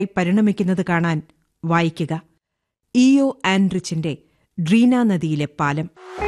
പരിണമിക്കുന്നത് കാണാൻ വായിക്കുക EO ആൻഡ്രിച്ചിന്റെ Drina നദിയിലെ പാലം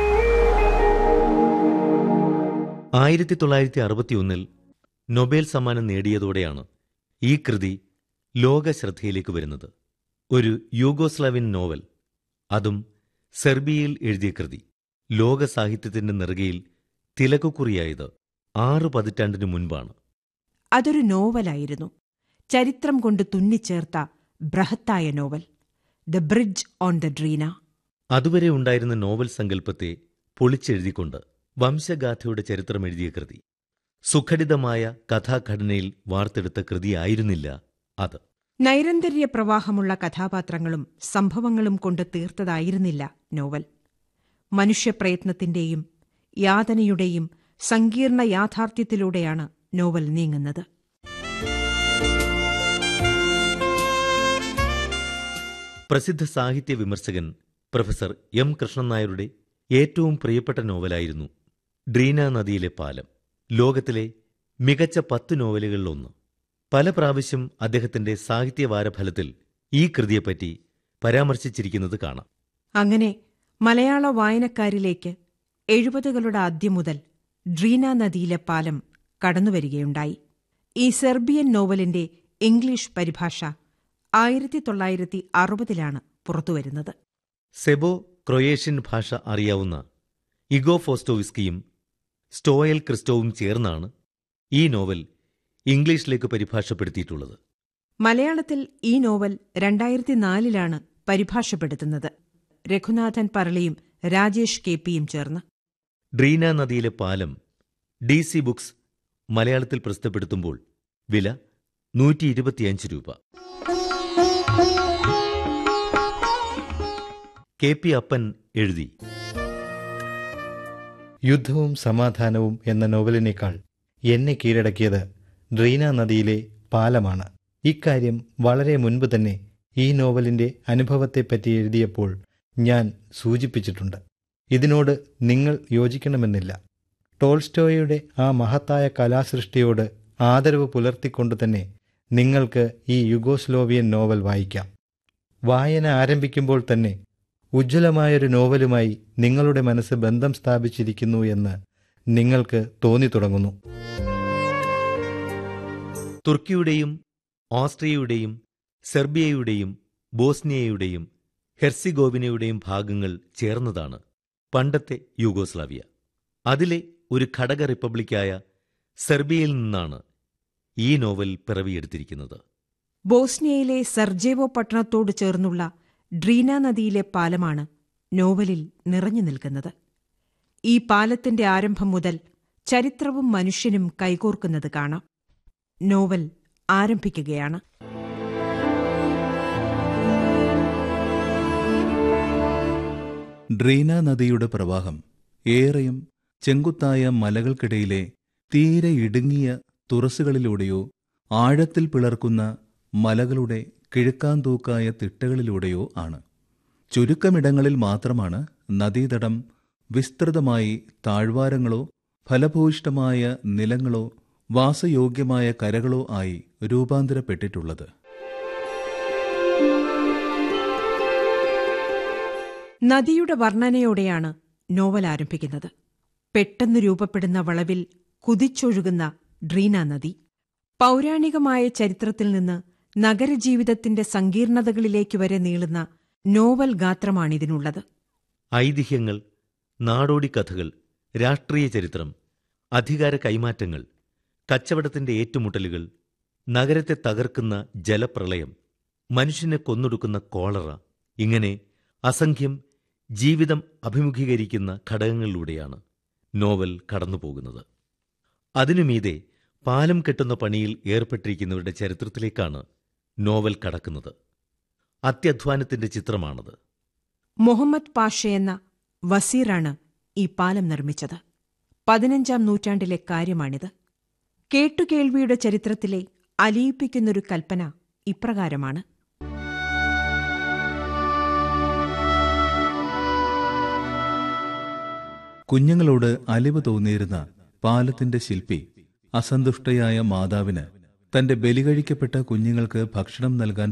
ആയിരത്തി തൊള്ളായിരത്തി അറുപത്തിയൊന്നിൽ നൊബേൽ സമ്മാനം നേടിയതോടെയാണ് ഈ കൃതി ലോക ശ്രദ്ധയിലേക്ക് വരുന്നത് ഒരു യൂഗോസ്ലാവിൻ നോവൽ അതും സെർബിയയിൽ എഴുതിയ കൃതി ലോക സാഹിത്യത്തിന്റെ നെറുകയിൽ തിലക്കുക്കുറിയായത് ആറു പതിറ്റാണ്ടിനു മുൻപാണ് അതൊരു നോവലായിരുന്നു ചരിത്രം കൊണ്ട് തുന്നിച്ചേർത്ത ബൃഹത്തായ novel the bridge on the Drina അതുവരെ ഉണ്ടായിരുന്ന നോവൽ സങ്കല്പത്തെ പൊളിച്ചെഴുതിക്കൊണ്ട് വംശഗാഥയുടെ ചരിത്രം എഴുതിയ കൃതി സുഖടിതമായ കഥാഘടനയിൽ വാർത്തെടുത്ത കൃതിയായിരുന്നില്ല അത് നൈരന്തര്യ പ്രവാഹമുള്ള കഥാപാത്രങ്ങളും സംഭവങ്ങളും കൊണ്ട് തീർത്തതായിരുന്നില്ല നോവൽ മനുഷ്യപ്രയത്നത്തിന്റെയും യാതനയുടെയും സങ്കീർണ യാഥാർത്ഥ്യത്തിലൂടെയാണ് നോവൽ നീങ്ങുന്നത് പ്രസിദ്ധ സാഹിത്യ വിമർശകൻ പ്രൊഫസർ എം കൃഷ്ണൻ നായരുടെ ഏറ്റവും പ്രിയപ്പെട്ട നോവലായിരുന്നു ഡ്രീന നദിയിലെ പാലം ലോകത്തിലെ മികച്ച പത്ത് നോവലുകളിലൊന്ന് പല പ്രാവശ്യം അദ്ദേഹത്തിന്റെ സാഹിത്യവാരഫലത്തിൽ ഈ കൃതിയെപ്പറ്റി പരാമർശിച്ചിരിക്കുന്നത് കാണാം അങ്ങനെ മലയാള വായനക്കാരിലേക്ക് എഴുപതുകളുടെ ആദ്യം മുതൽ ഡ്രീന നദിയിലെ പാലം കടന്നുവരികയുണ്ടായി ഈ സെർബിയൻ നോവലിന്റെ ഇംഗ്ലീഷ് പരിഭാഷ ആയിരത്തി തൊള്ളായിരത്തി അറുപതിലാണ് പുറത്തുവരുന്നത് സെബോ ക്രൊയേഷ്യൻ ഭാഷ അറിയാവുന്ന ഇഗോ ഫോസ്റ്റോവിസ്കിയും സ്റ്റോയൽ ക്രിസ്റ്റോവും ചേർന്നാണ് ഈ നോവൽ ഇംഗ്ലീഷിലേക്ക് പരിഭാഷപ്പെടുത്തിയിട്ടുള്ളത് മലയാളത്തിൽ ഈ നോവൽ രണ്ടായിരത്തി നാലിലാണ് പരിഭാഷപ്പെടുത്തുന്നത് രഘുനാഥൻ പറളിയും രാജേഷ് കെ പിയും ചേർന്ന് ഡ്രീന നദിയിലെ പാലം ഡി സി ബുക്സ് മലയാളത്തിൽ പ്രസിദ്ധപ്പെടുത്തുമ്പോൾ വില നൂറ്റി ഇരുപത്തിയഞ്ച് രൂപ കെ പി അപ്പൻ എഴുതി യുദ്ധവും സമാധാനവും എന്ന നോവലിനേക്കാൾ എന്നെ കീഴടക്കിയത് ഡ്രീന നദിയിലെ പാലമാണ് ഇക്കാര്യം വളരെ മുൻപ് തന്നെ ഈ നോവലിന്റെ അനുഭവത്തെപ്പറ്റി എഴുതിയപ്പോൾ ഞാൻ സൂചിപ്പിച്ചിട്ടുണ്ട് ഇതിനോട് നിങ്ങൾ യോജിക്കണമെന്നില്ല ടോൾസ്റ്റോയുടെ ആ മഹത്തായ കലാസൃഷ്ടിയോട് ആദരവ് പുലർത്തിക്കൊണ്ട് തന്നെ നിങ്ങൾക്ക് ഈ യുഗോസ്ലോവിയൻ നോവൽ വായിക്കാം വായന ആരംഭിക്കുമ്പോൾ തന്നെ ഉജ്ജ്വലമായൊരു നോവലുമായി നിങ്ങളുടെ മനസ്സ് ബന്ധം സ്ഥാപിച്ചിരിക്കുന്നു എന്ന് നിങ്ങൾക്ക് തോന്നി തുടങ്ങുന്നു തുർക്കിയുടെയും ഓസ്ട്രിയയുടെയും സെർബിയയുടെയും ബോസ്നിയയുടെയും ഹെർസിഗോവിനയുടെയും ഭാഗങ്ങൾ ചേർന്നതാണ് പണ്ടത്തെ യൂഗോസ്ലാവിയ അതിലെ ഒരു ഘടക റിപ്പബ്ലിക്കായ സെർബിയയിൽ നിന്നാണ് ഈ നോവൽ പിറവിയെടുത്തിരിക്കുന്നത് ബോസ്നിയയിലെ സർജേവോ പട്ടണത്തോട് ചേർന്നുള്ള ഡ്രീന നദിയിലെ പാലമാണ് നോവലിൽ നിറഞ്ഞു നിൽക്കുന്നത് ഈ പാലത്തിന്റെ ആരംഭം മുതൽ ചരിത്രവും മനുഷ്യനും കൈകോർക്കുന്നത് കാണാം നോവൽ ആരംഭിക്കുകയാണ് ഡ്രീന നദിയുടെ പ്രവാഹം ഏറെയും ചെങ്കുത്തായ മലകൾക്കിടയിലെ തീരെ ഇടുങ്ങിയ തുറസുകളിലൂടെയോ ആഴത്തിൽ പിളർക്കുന്ന മലകളുടെ കിഴുക്കാന്തൂക്കായ തിട്ടകളിലൂടെയോ ആണ് ചുരുക്കമിടങ്ങളിൽ മാത്രമാണ് നദീതടം വിസ്തൃതമായി താഴ്വാരങ്ങളോ ഫലഭൂയിഷ്ടമായ നിലങ്ങളോ വാസയോഗ്യമായ കരകളോ ആയി രൂപാന്തരപ്പെട്ടിട്ടുള്ളത് നദിയുടെ വർണ്ണനയോടെയാണ് നോവൽ ആരംഭിക്കുന്നത് പെട്ടെന്ന് രൂപപ്പെടുന്ന വളവിൽ കുതിച്ചൊഴുകുന്ന ഡ്രീന നദി പൗരാണികമായ ചരിത്രത്തിൽ നിന്ന് നഗരജീവിതത്തിന്റെ സങ്കീർണതകളിലേക്ക് വരെ നീളുന്ന നോവൽ ഗാത്രമാണിതിനുള്ളത് ഐതിഹ്യങ്ങൾ നാടോടി കഥകൾ രാഷ്ട്രീയ ചരിത്രം അധികാര കൈമാറ്റങ്ങൾ കച്ചവടത്തിന്റെ ഏറ്റുമുട്ടലുകൾ നഗരത്തെ തകർക്കുന്ന ജലപ്രളയം മനുഷ്യനെ കൊന്നൊടുക്കുന്ന കോളറ ഇങ്ങനെ അസംഖ്യം ജീവിതം അഭിമുഖീകരിക്കുന്ന ഘടകങ്ങളിലൂടെയാണ് നോവൽ കടന്നുപോകുന്നത് അതിനുമീതെ പാലം കെട്ടുന്ന പണിയിൽ ഏർപ്പെട്ടിരിക്കുന്നവരുടെ ചരിത്രത്തിലേക്കാണ് നോവൽ കടക്കുന്നത് അത്യധ്വാനത്തിന്റെ ചിത്രമാണത് മുഹമ്മദ് പാഷ എന്ന വസീറാണ് ഈ പാലം നിർമ്മിച്ചത് പതിനഞ്ചാം നൂറ്റാണ്ടിലെ കാര്യമാണിത് കേട്ടുകേൾവിയുടെ ചരിത്രത്തിലെ അലിയിപ്പിക്കുന്നൊരു കൽപ്പന ഇപ്രകാരമാണ് കുഞ്ഞുങ്ങളോട് അലിവ് തോന്നിയിരുന്ന പാലത്തിന്റെ ശില്പി അസന്തുഷ്ടയായ മാതാവിന് തന്റെ ബലികഴിക്കപ്പെട്ട കുഞ്ഞുങ്ങൾക്ക് ഭക്ഷണം നൽകാൻ